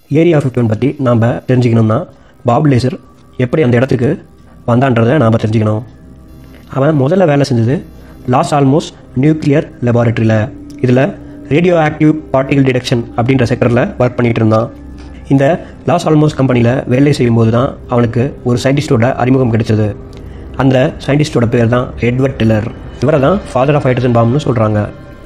area fifty one பற்றி நாம் தெரிஞ்சுக்கணும்னா பாப் லேசர் எப்படி அந்த இடத்துக்கு வந்தான்றதை நாம் தெரிஞ்சுக்கணும் அவன் முதல்ல வேலை செஞ்சது லாஸ் ஆல்மோஸ்ட் நியூக்ளியர் லெபார்ட்டரியில் இதில் ரேடியோ ஆக்டிவ் பார்ட்டிகல் டிடெக்ஷன் அப்படின்ற செக்டரில் ஒர்க் பண்ணிகிட்டு இருந்தான் இந்த லாஸ் ஆல்மோஸ் கம்பெனியில் வேலை செய்யும்போது தான் அவனுக்கு ஒரு சயின்டிஸ்டோட அறிமுகம் கிடைச்சது அந்த சயின்டிஸ்டோட பேர் தான் எட்வர்ட் டில்லர் இவரை தான் ஃபாதர் ஆஃப் ஹைட்ரஜன் பாம்னு சொல்கிறாங்க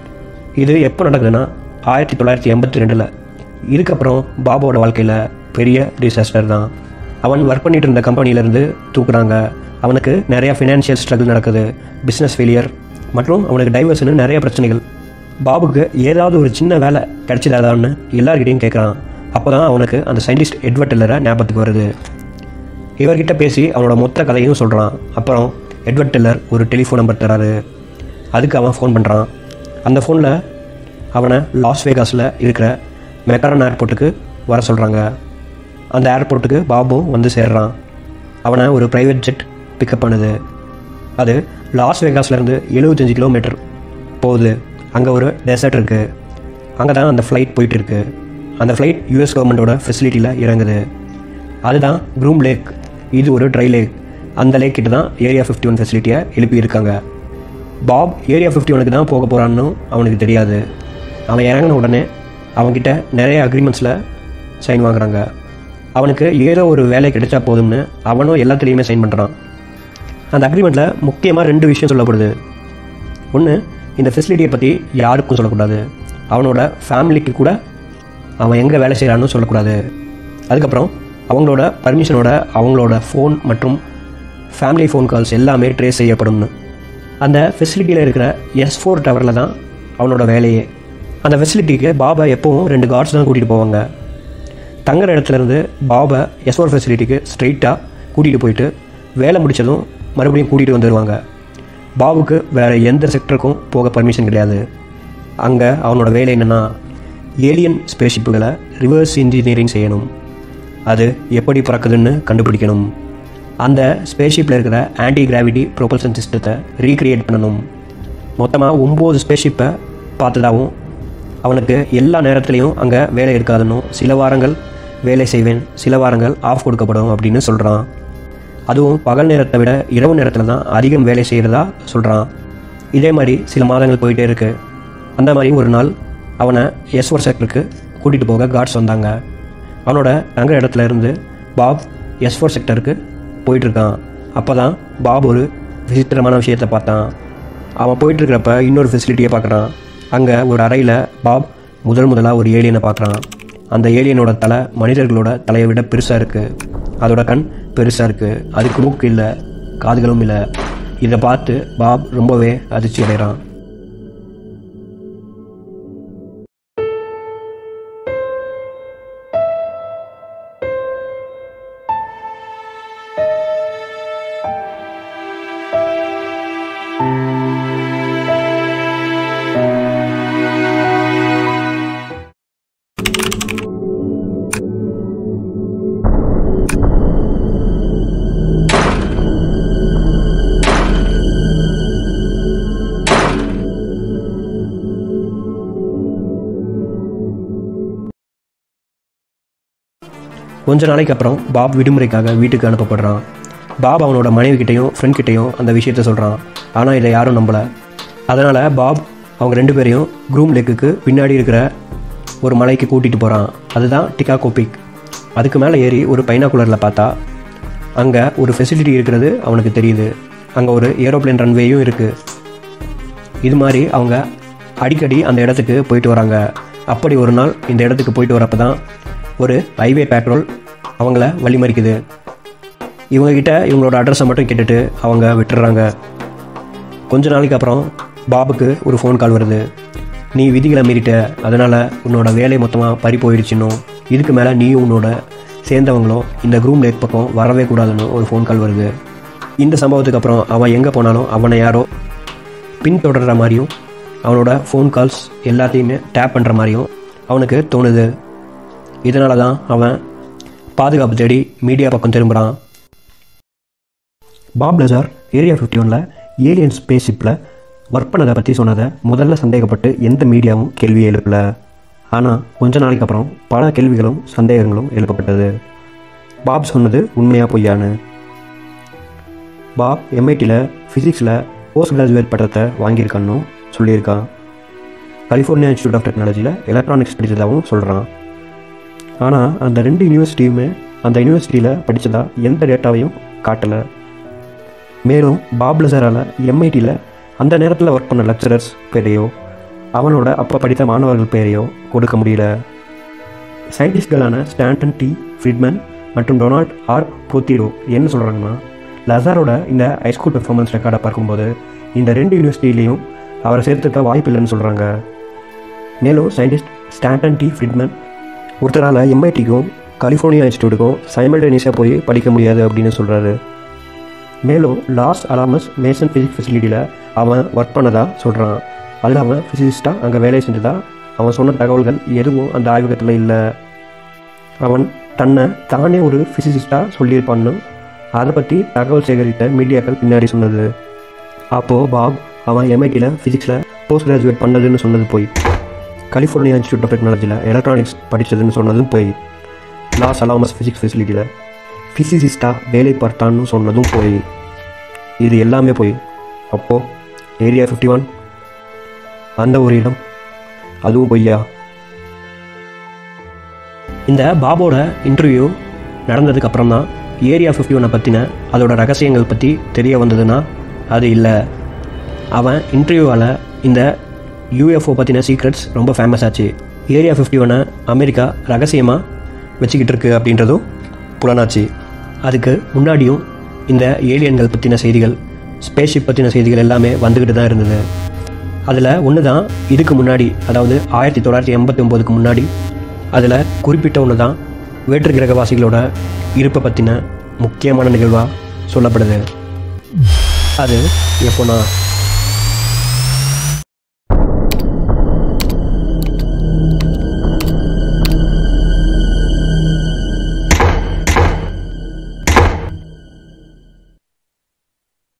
இது எப்போ நடக்குதுன்னா ஆயிரத்தி தொள்ளாயிரத்தி எண்பத்தி ரெண்டில் இதுக்கப்புறம் பாபுவோட வாழ்க்கையில் பெரிய டிசாஸ்டர் தான் அவன் ஒர்க் பண்ணிட்டு இருந்த கம்பெனியிலேருந்து தூக்குறாங்க அவனுக்கு நிறையா ஃபினான்ஷியல் ஸ்ட்ரகிள் நடக்குது பிஸ்னஸ் ஃபெயிலியர் மற்றும் அவனுக்கு டைவர்ஸ்னு நிறைய பிரச்சனைகள் பாபுக்கு ஏதாவது ஒரு சின்ன வேலை கிடைச்சிடாதான்னு எல்லார்கிட்டையும் கேட்குறான் அப்போ தான் அவனுக்கு அந்த சயின்டிஸ்ட் எட்வர்ட் டில்லரை ஞாபகத்துக்கு வருது இவர்கிட்ட பேசி அவனோட மொத்த கதையும் சொல்கிறான் அப்புறம் எட்வர்ட் டில்லர் ஒரு டெலிஃபோன் நம்பர் தராரு அதுக்கு அவன் ஃபோன் பண்ணுறான் அந்த ஃபோனில் அவனை லாஸ் வேகாஸில் இருக்கிற மெக்கரன் ஏர்போர்ட்டுக்கு வர சொல்கிறாங்க அந்த ஏர்போர்ட்டுக்கு பாபும் வந்து சேர்றான் அவனை ஒரு ப்ரைவேட் ஜெட் பிக்கப் பண்ணுது அது லாஸ் வேகாஸ்லேருந்து எழுபத்தஞ்சு கிலோமீட்டர் போகுது அங்கே ஒரு டெசர்ட் இருக்குது அங்கே தான் அந்த ஃப்ளைட் போயிட்டு இருக்கு அந்த ஃப்ளைட் யூஎஸ் கவர்மெண்ட்டோட ஃபெசிலிட்டியில் இறங்குது அதுதான் க்ரூம் லேக் இது ஒரு ட்ரை லேக் அந்த லேக் கிட்ட தான் ஏரியா ஃபிஃப்டி ஒன் ஃபெசிலிட்டியை எழுப்பியிருக்காங்க பாப் ஏரியா ஃபிஃப்டி ஒனுக்கு தான் போக போகிறான்னு அவனுக்கு தெரியாது அவன் இறங்கின உடனே அவன்கிட்ட நிறைய அக்ரிமெண்ட்ஸில் சைன் வாங்குறாங்க அவனுக்கு ஏதோ ஒரு வேலை கிடைச்சா போதும்னு அவனும் எல்லாத்துலேயுமே சைன் பண்ணுறான் அந்த அக்ரிமெண்ட்டில் முக்கியமாக ரெண்டு விஷயம் சொல்லப்படுது ஒன்று இந்த ஃபெசிலிட்டியை பற்றி யாருக்கும் சொல்லக்கூடாது அவனோட ஃபேமிலிக்கு கூட அவன் எங்கே வேலை செய்கிறான்னு சொல்லக்கூடாது அதுக்கப்புறம் அவங்களோட பர்மிஷனோட அவங்களோட ஃபோன் மற்றும் ஃபேமிலி ஃபோன் கால்ஸ் எல்லாமே ட்ரேஸ் செய்யப்படும்னு அந்த ஃபெசிலிட்டியில் இருக்கிற எஸ் ஃபோர் டவரில் தான் அவனோட வேலையே அந்த ஃபெசிலிட்டிக்கு பாபா எப்போவும் ரெண்டு கார்ட்ஸ் தான் கூட்டிகிட்டு போவாங்க தங்குற இடத்துலேருந்து பாபை எஸ் ஃபோர் ஃபெசிலிட்டிக்கு ஸ்ட்ரெயிட்டாக கூட்டிகிட்டு போயிட்டு வேலை முடிச்சதும் மறுபடியும் கூட்டிகிட்டு வந்துடுவாங்க பாபுக்கு வேறு எந்த செக்டருக்கும் போக பர்மிஷன் கிடையாது அங்கே அவனோட வேலை என்னென்னா ஏலியன் ஸ்பேஸ்ஷிப்புகளை ரிவர்ஸ் இன்ஜினியரிங் செய்யணும் அது எப்படி பறக்குதுன்னு கண்டுபிடிக்கணும் அந்த ஸ்பேஸ்ஷிப்பில் இருக்கிற ஆன்டி கிராவிட்டி ப்ரொபல்சன் சிஸ்டத்தை ரீக்ரியேட் பண்ணணும் மொத்தமாக ஒம்பது ஸ்பேஸ்ஷிப்பை பார்த்ததாகவும் அவனுக்கு எல்லா நேரத்துலையும் அங்கே வேலை இருக்காதுன்னும் சில வாரங்கள் வேலை செய்வேன் சில வாரங்கள் ஆஃப் கொடுக்கப்படும் அப்படின்னு சொல்கிறான் அதுவும் பகல் நேரத்தை விட இரவு நேரத்தில் தான் அதிகம் வேலை செய்கிறதா சொல்கிறான் இதே மாதிரி சில மாதங்கள் போயிட்டே இருக்கு அந்த மாதிரி ஒரு நாள் அவனை எஸ் ஒரு செக்டருக்கு கூட்டிகிட்டு போக கார்ட்ஸ் வந்தாங்க அவனோட தங்குற இடத்துல இருந்து பாப் எஸ் ஃபோர் செக்டருக்கு போயிட்டுருக்கான் அப்போ தான் பாப் ஒரு விசித்திரமான விஷயத்தை பார்த்தான் அவன் போயிட்டுருக்கிறப்ப இன்னொரு ஃபெசிலிட்டியை பார்க்குறான் அங்கே ஒரு அறையில் பாப் முதல் முதலாக ஒரு ஏலியனை பார்க்குறான் அந்த ஏலியனோட தலை மனிதர்களோட தலையை விட பெருசாக இருக்குது அதோட கண் பெருசாக இருக்குது அதுக்கு மூக்கு இல்லை காதுகளும் இல்லை இதை பார்த்து பாப் ரொம்பவே அதிர்ச்சி அடைகிறான் கொஞ்ச நாளைக்கு அப்புறம் பாப் விடுமுறைக்காக வீட்டுக்கு அனுப்பப்படுறான் பாப் அவனோட மனைவி கிட்டேயும் ஃப்ரெண்ட் கிட்டேயும் அந்த விஷயத்த சொல்கிறான் ஆனால் இதை யாரும் நம்பலை அதனால் பாப் அவங்க ரெண்டு பேரையும் க்ரூம் லேக்குக்கு பின்னாடி இருக்கிற ஒரு மலைக்கு கூட்டிகிட்டு போகிறான் அதுதான் டிகாகோ பீக் அதுக்கு மேலே ஏறி ஒரு பைனாகுலரில் பார்த்தா அங்கே ஒரு ஃபெசிலிட்டி இருக்கிறது அவனுக்கு தெரியுது அங்கே ஒரு ஏரோப்ளேன் ரன்வேயும் இருக்குது இது மாதிரி அவங்க அடிக்கடி அந்த இடத்துக்கு போயிட்டு வராங்க அப்படி ஒரு நாள் இந்த இடத்துக்கு போயிட்டு வரப்போ தான் ஒரு ஹைவே பேட்ரோல் அவங்கள வழிமறிக்குது இவங்கக்கிட்ட இவங்களோட அட்ரஸை மட்டும் கேட்டுட்டு அவங்க விட்டுறாங்க கொஞ்ச நாளைக்கு அப்புறம் பாபுக்கு ஒரு ஃபோன் கால் வருது நீ விதிகளை மீறிட்ட அதனால் உன்னோட வேலை மொத்தமாக பறி போயிடுச்சுன்னும் இதுக்கு மேலே நீயும் உன்னோட சேர்ந்தவங்களும் இந்த க்ரூம் லேக் பக்கம் வரவே கூடாதுன்னு ஒரு ஃபோன் கால் வருது இந்த சம்பவத்துக்கு அப்புறம் அவன் எங்கே போனாலும் அவனை யாரோ பின்தொடர்ற மாதிரியும் அவனோட ஃபோன் கால்ஸ் எல்லாத்தையுமே டேப் பண்ணுற மாதிரியும் அவனுக்கு தோணுது இதனால தான் அவன் பாதுகாப்பு தேடி மீடியா பக்கம் திரும்புகிறான் பாப் லெசார் ஏரியா ஃபிஃப்டி ஒனில் ஏலியன் ஸ்பேஸ்ஷிப்பில் ஒர்க் பண்ணதை பற்றி சொன்னதை முதல்ல சந்தேகப்பட்டு எந்த மீடியாவும் கேள்வி எழுப்பல ஆனால் கொஞ்ச நாளைக்கு அப்புறம் பல கேள்விகளும் சந்தேகங்களும் எழுப்பப்பட்டது பாப் சொன்னது உண்மையா பொய்யான்னு பாப் எம்ஐடியில் ஃபிசிக்ஸில் போஸ்ட் கிராஜுவேட் பட்டத்தை வாங்கியிருக்கான்னு சொல்லியிருக்கான் கலிஃபோர்னியா இன்ஸ்டியூட் ஆஃப் டெக்னாலஜியில் எலக்ட்ரானிக்ஸ் படித்ததாகவும் சொல்கிறான் ஆனால் அந்த ரெண்டு யூனிவர்சிட்டியுமே அந்த யூனிவர்சிட்டியில் படித்ததா எந்த டேட்டாவையும் காட்டலை மேலும் பாப் லெசரால் எம்ஐடியில் அந்த நேரத்தில் ஒர்க் பண்ண லெக்சரர்ஸ் பேரையோ அவனோட அப்போ படித்த மாணவர்கள் பேரையோ கொடுக்க முடியல சயின்டிஸ்ட்களான ஸ்டாண்டன் டி ஃப்ரிட்மன் மற்றும் டொனால்ட் ஆர் போத்திரோ என்ன சொல்கிறாங்கன்னா லசாரோட இந்த ஹைஸ்கூல் பெர்ஃபார்மன்ஸ் ரெக்கார்டை பார்க்கும்போது இந்த ரெண்டு யூனிவர்சிட்டிலையும் அவரை சேர்த்துக்க வாய்ப்பு இல்லைன்னு சொல்கிறாங்க மேலும் சயின்டிஸ்ட் ஸ்டாண்டன் டி ஃப்ரிட்மன் ஒருத்தரால் எம்ஐடிக்கும் கலிஃபோர்னியா இன்ஸ்டியூட்டுக்கும் சைமல்டேனியஸாக போய் படிக்க முடியாது அப்படின்னு சொல்கிறாரு மேலும் லாஸ் அலாமஸ் மேசன் ஃபிசிக்ஸ் ஃபெசிலிட்டியில் அவன் ஒர்க் பண்ணதா சொல்கிறான் அதில் அவன் ஃபிசிசிஸ்ட்டாக அங்கே வேலை செஞ்சதா அவன் சொன்ன தகவல்கள் எதுவும் அந்த ஆய்வகத்தில் இல்லை அவன் தன்னை தானே ஒரு ஃபிசிசிஸ்ட்டாக சொல்லியிருப்பான்னு அதை பற்றி தகவல் சேகரித்த மீடியாக்கள் பின்னாடி சொன்னது அப்போது பாப் அவன் எம்ஐடியில் ஃபிசிக்ஸில் போஸ்ட் கிராஜுவேட் பண்ணதுன்னு சொன்னது போய் கலிஃபோர்னியா இன்ஸ்டியூட் ஆஃப் டெக்னாலஜியில் எலக்ட்ரானிக்ஸ் படித்ததுன்னு சொன்னதும் போய் லாஸ் அலாமஸ் ஃபிசிக்ஸ் ஃபெசிலிட்டியில் ஃபிசிசிஸ்டாக வேலை பார்த்தான்னு சொன்னதும் போய் இது எல்லாமே போய் அப்போது ஏரியா ஃபிஃப்டி ஒன் அந்த ஒரு இடம் அதுவும் பொய்யா இந்த பாபோட இன்டர்வியூ நடந்ததுக்கு அப்புறம் தான் ஏரியா ஃபிஃப்டி ஒனை பற்றின அதோட ரகசியங்கள் பற்றி தெரிய வந்ததுன்னா அது இல்லை அவன் இன்டர்வியூவால் இந்த யூஎஃப்ஓ பற்றின சீக்ரெட்ஸ் ரொம்ப ஃபேமஸ் ஆச்சு ஏரியா ஃபிஃப்டி ஒனை அமெரிக்கா ரகசியமாக வச்சுக்கிட்டு இருக்கு அப்படின்றதும் புலனாச்சு அதுக்கு முன்னாடியும் இந்த ஏலியன்கள் பற்றின செய்திகள் ஸ்பேஸ்ஷிப் பற்றின செய்திகள் எல்லாமே வந்துக்கிட்டு தான் இருந்தது அதில் ஒன்று தான் இதுக்கு முன்னாடி அதாவது ஆயிரத்தி தொள்ளாயிரத்தி எண்பத்தி ஒம்போதுக்கு முன்னாடி அதில் குறிப்பிட்ட ஒன்று தான் வேற்று கிரகவாசிகளோட இருப்பை பற்றின முக்கியமான நிகழ்வாக சொல்லப்படுது அது எப்போனா